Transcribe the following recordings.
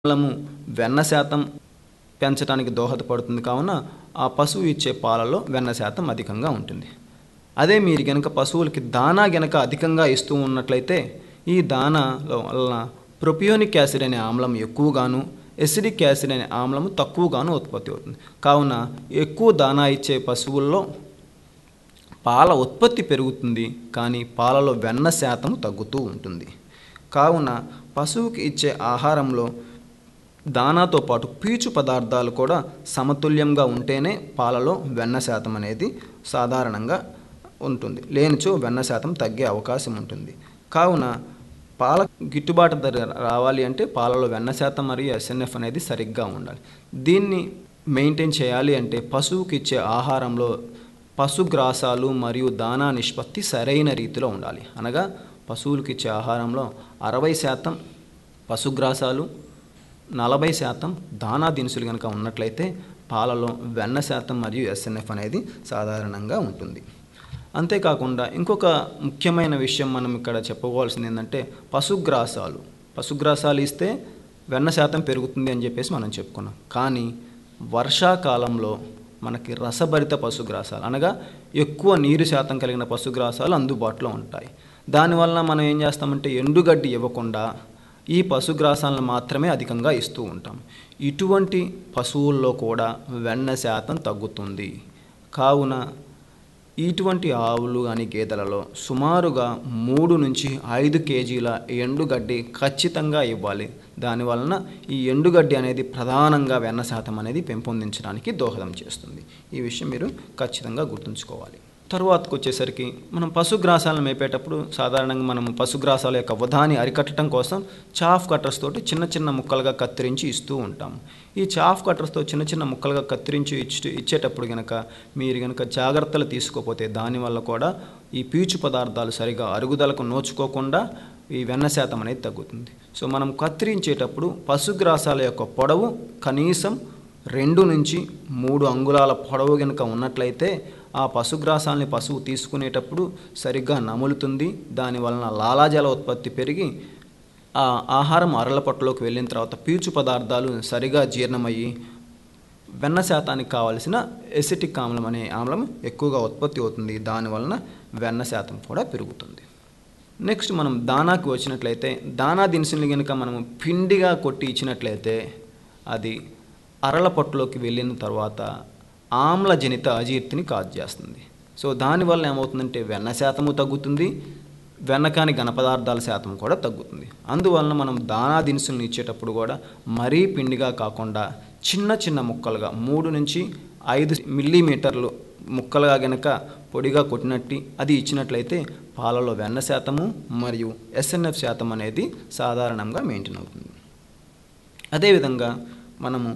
ఆమ్లము వెన్న శాతం పెంచడానికి దోహదపడుతుంది కావున ఆ పశువు ఇచ్చే పాలలో వెన్న శాతం అధికంగా ఉంటుంది అదే మీరు గనక పశువులకి దానా గనక అధికంగా ఇస్తూ ఉన్నట్లయితే ఈ దానాలో వలన ప్రొపియోనిక్ యాసిడ్ అనే ఆమ్లం ఎక్కువగాను ఎసిడిక్ యాసిడ్ అనే ఆమ్లము తక్కువగాను ఉత్పత్తి అవుతుంది కావున ఎక్కువ దానా ఇచ్చే పశువుల్లో పాల ఉత్పత్తి పెరుగుతుంది కానీ పాలలో వెన్న శాతం తగ్గుతూ ఉంటుంది కావున పశువుకి ఇచ్చే ఆహారంలో దానాతో పాటు పీచు పదార్థాలు కూడా సమతుల్యంగా ఉంటేనే పాలలో వెన్న శాతం అనేది సాధారణంగా ఉంటుంది లేనిచో వెన్న శాతం తగ్గే అవకాశం ఉంటుంది కావున పాల గిట్టుబాటు ధర రావాలి అంటే పాలలో వెన్న శాతం మరియు ఎస్ఎన్ఎఫ్ అనేది సరిగ్గా ఉండాలి దీన్ని మెయింటైన్ చేయాలి అంటే పశువుకి ఇచ్చే ఆహారంలో పశుగ్రాసాలు మరియు దానా నిష్పత్తి సరైన రీతిలో ఉండాలి అనగా పశువులకు ఇచ్చే ఆహారంలో అరవై శాతం పశుగ్రాసాలు నలభై శాతం దానా దినుసులు కనుక ఉన్నట్లయితే పాలలో వెన్న శాతం మరియు ఎస్ఎన్ఎఫ్ అనేది సాధారణంగా ఉంటుంది అంతేకాకుండా ఇంకొక ముఖ్యమైన విషయం మనం ఇక్కడ చెప్పుకోవాల్సింది ఏంటంటే పశుగ్రాసాలు పశుగ్రాసాలు ఇస్తే వెన్న శాతం పెరుగుతుంది అని చెప్పేసి మనం చెప్పుకున్నాం కానీ వర్షాకాలంలో మనకి రసభరిత పశుగ్రాసాలు అనగా ఎక్కువ నీరు శాతం కలిగిన పశుగ్రాసాలు అందుబాటులో ఉంటాయి దానివల్ల మనం ఏం చేస్తామంటే ఎండుగడ్డి ఇవ్వకుండా ఈ పశుగ్రాసాలను మాత్రమే అధికంగా ఇస్తూ ఉంటాం ఇటువంటి పశువుల్లో కూడా వెన్న శాతం తగ్గుతుంది కావున ఇటువంటి ఆవులు కానీ గేదెలలో సుమారుగా మూడు నుంచి ఐదు కేజీల ఎండుగడ్డి ఖచ్చితంగా ఇవ్వాలి దానివలన ఈ ఎండుగడ్డి అనేది ప్రధానంగా వెన్న శాతం అనేది పెంపొందించడానికి దోహదం చేస్తుంది ఈ విషయం మీరు ఖచ్చితంగా గుర్తుంచుకోవాలి తరువాతకు వచ్చేసరికి మనం పశుగ్రాసాలను మేపేటప్పుడు సాధారణంగా మనం పశుగ్రాసాల యొక్క వధాని అరికట్టడం కోసం చాఫ్ కట్టర్స్ తోటి చిన్న చిన్న ముక్కలుగా కత్తిరించి ఇస్తూ ఉంటాం ఈ చాఫ్ కట్టర్స్తో చిన్న చిన్న ముక్కలుగా కత్తిరించి ఇచ్చి ఇచ్చేటప్పుడు కనుక మీరు కనుక జాగ్రత్తలు తీసుకోకపోతే దానివల్ల కూడా ఈ పీచు పదార్థాలు సరిగా అరుగుదలకు నోచుకోకుండా ఈ వెన్న శాతం అనేది తగ్గుతుంది సో మనం కత్తిరించేటప్పుడు పశుగ్రాసాల యొక్క పొడవు కనీసం రెండు నుంచి మూడు అంగుళాల పొడవు కనుక ఉన్నట్లయితే ఆ పశుగ్రాసాలని పశువు తీసుకునేటప్పుడు సరిగ్గా నములుతుంది దాని వలన లాలాజల ఉత్పత్తి పెరిగి ఆ ఆహారం అరలపట్టులోకి వెళ్ళిన తర్వాత పీచు పదార్థాలు సరిగా జీర్ణమయ్యి వెన్న శాతానికి కావలసిన ఎసిటిక్ ఆమ్లం అనే ఆమ్లం ఎక్కువగా ఉత్పత్తి అవుతుంది దానివలన వెన్న శాతం కూడా పెరుగుతుంది నెక్స్ట్ మనం దానాకి వచ్చినట్లయితే దానా దినుసులు కనుక మనం పిండిగా కొట్టి ఇచ్చినట్లయితే అది అరల పొట్టులోకి వెళ్ళిన తర్వాత ఆమ్లజనిత అజీర్తిని కాజ్ చేస్తుంది సో దానివల్ల ఏమవుతుందంటే వెన్న శాతము తగ్గుతుంది వెన్నకాని ఘన పదార్థాల శాతం కూడా తగ్గుతుంది అందువలన మనం దానా దినుసులను ఇచ్చేటప్పుడు కూడా మరీ పిండిగా కాకుండా చిన్న చిన్న ముక్కలుగా మూడు నుంచి ఐదు మిల్లీమీటర్లు ముక్కలుగా గనక పొడిగా కొట్టినట్టు అది ఇచ్చినట్లయితే పాలలో వెన్న శాతము మరియు ఎస్ఎన్ఎఫ్ శాతం అనేది సాధారణంగా మెయింటైన్ అవుతుంది అదేవిధంగా మనము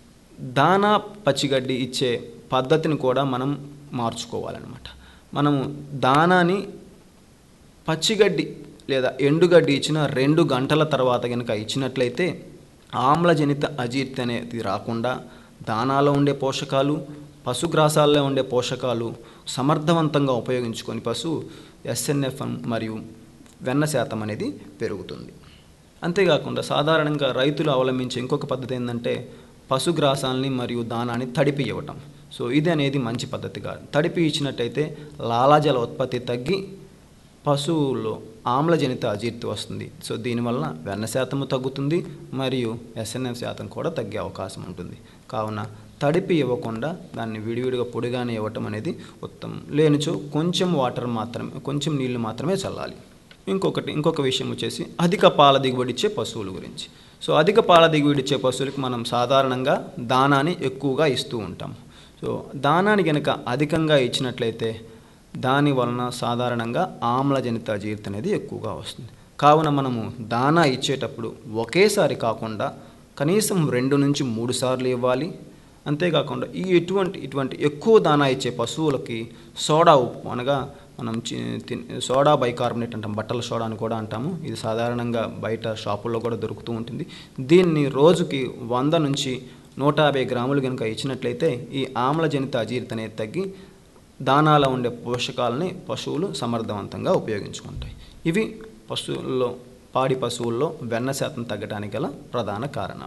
దానా పచ్చిగడ్డి ఇచ్చే పద్ధతిని కూడా మనం మార్చుకోవాలన్నమాట మనము దానాని పచ్చిగడ్డి లేదా ఎండుగడ్డి ఇచ్చిన రెండు గంటల తర్వాత కనుక ఇచ్చినట్లయితే ఆమ్లజనిత అజీర్తి అనేది రాకుండా దానాలో ఉండే పోషకాలు పశుగ్రాసాల్లో ఉండే పోషకాలు సమర్థవంతంగా ఉపయోగించుకొని పశువు ఎస్ఎన్ఎఫ్ మరియు వెన్న శాతం అనేది పెరుగుతుంది అంతేకాకుండా సాధారణంగా రైతులు అవలంబించే ఇంకొక పద్ధతి ఏంటంటే పశుగ్రాసాలని మరియు దానాన్ని తడిపి ఇవ్వటం సో ఇది అనేది మంచి పద్ధతి కాదు తడిపి ఇచ్చినట్టయితే లాలాజల ఉత్పత్తి తగ్గి పశువుల్లో ఆమ్లజనిత అజీర్తి వస్తుంది సో దీనివల్ల వెన్న శాతము తగ్గుతుంది మరియు ఎస్ఎన్ఎఫ్ శాతం కూడా తగ్గే అవకాశం ఉంటుంది కావున తడిపి ఇవ్వకుండా దాన్ని విడివిడిగా పొడిగానే ఇవ్వటం అనేది ఉత్తమం లేనిచో కొంచెం వాటర్ మాత్రమే కొంచెం నీళ్లు మాత్రమే చల్లాలి ఇంకొకటి ఇంకొక విషయం వచ్చేసి అధిక పాల దిగుబడి ఇచ్చే పశువుల గురించి సో అధిక పాల దిగుబడి ఇచ్చే పశువులకు మనం సాధారణంగా దానాన్ని ఎక్కువగా ఇస్తూ ఉంటాం సో దానాన్ని కనుక అధికంగా ఇచ్చినట్లయితే దాని వలన సాధారణంగా ఆమ్లజనిత జీర్తి అనేది ఎక్కువగా వస్తుంది కావున మనము దానా ఇచ్చేటప్పుడు ఒకేసారి కాకుండా కనీసం రెండు నుంచి మూడు సార్లు ఇవ్వాలి అంతేకాకుండా ఈ ఇటువంటి ఇటువంటి ఎక్కువ దానా ఇచ్చే పశువులకి సోడా ఉప్పు అనగా మనం సోడా బైకార్బోనేట్ అంటాం బట్టల సోడా అని కూడా అంటాము ఇది సాధారణంగా బయట షాపుల్లో కూడా దొరుకుతూ ఉంటుంది దీన్ని రోజుకి వంద నుంచి నూట యాభై గ్రాములు కనుక ఇచ్చినట్లయితే ఈ ఆమ్లజనిత అజీర్తి అనేది తగ్గి దానాలో ఉండే పోషకాలని పశువులు సమర్థవంతంగా ఉపయోగించుకుంటాయి ఇవి పశువుల్లో పాడి పశువుల్లో వెన్న శాతం తగ్గడానికి గల ప్రధాన కారణాలు